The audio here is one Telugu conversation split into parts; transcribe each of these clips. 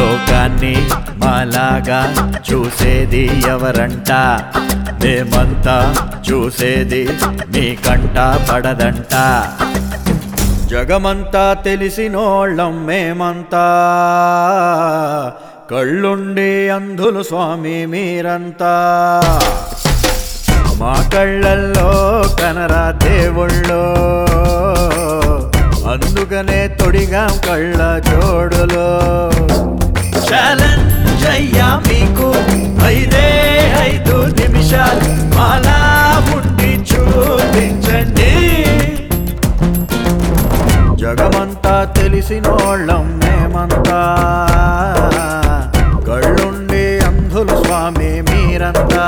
లోకాన్ని మాలాగా చూసేది ఎవరంట మేమంతా చూసేది మీ కంట పడదంట జగమంతా తెలిసినోళ్ళం మేమంతా కళ్ళుండి అంధులు స్వామి మీరంతా మా కళ్ళల్లో కనరా దేవుళ్ళో అందుకనే తొడిగా కళ్ళ జోడులో ఛాలెంజ్ అయ్యా మీకు ఐదే ఐదు నిమిషాలు మాలా ఉండి చూపించండి జగమంతా తెలిసినోళ్ళం మేమంతా కళ్ళుండి అంధులు స్వామి మీరంతా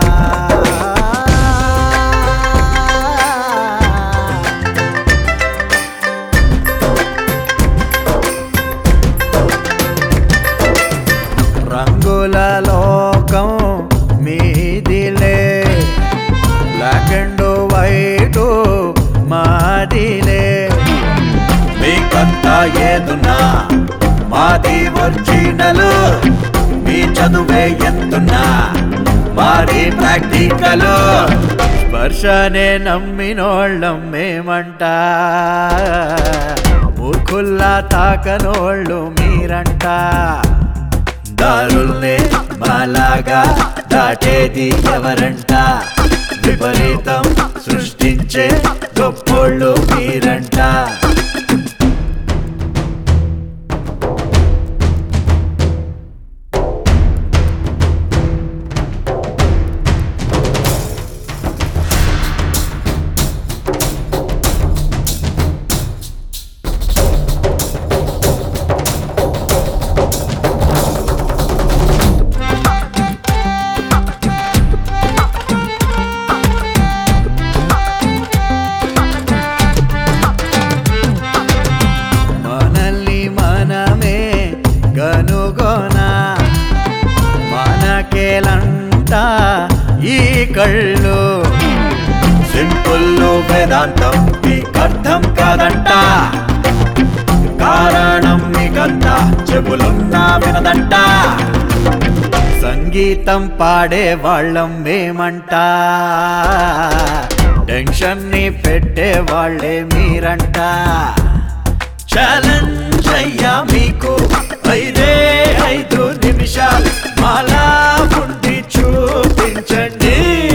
రంగుల లోకం మీదిలే బ్లాక్ అండ్ వైట్ మాదిలే మీకంతా ఏదున్నా మాది ఒరిజినల్ మీ చదువే ఎత్తున్నా మాది ప్రాక్టికల్ స్పర్శనే నమ్మినోళ్ళం మేమంట మూర్ఖుల్లా తాకనోళ్ళు మీరంట దారుల్నే మాలాగా దాటేది ఎవరంట విపరీతం సృష్టించే గొప్పోళ్ళు మీరంట మనల్ని మనమే కనుగొన మనకేలంట ఈ కళ్ళు సింపుల్ వేదాంతం మీకు అర్థం కాదంట కారణం మీకంతా చెబులున్నా వినదంట సంగీతం పాడే వాళ్ళం మేమంట టెన్షన్ ని పెట్టే వాళ్ళే మీరంట ఛాలెంజ్ అయ్యా మీకు ఐదే ఐదు నిమిషాలు మాలా ఉండి చూపించండి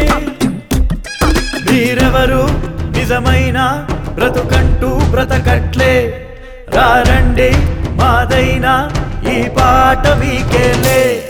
మీరెవరు నిజమైన బ్రతుకంటూ బ్రతకట్లే రారండి మాదైనా ఈ పాట మీకేలే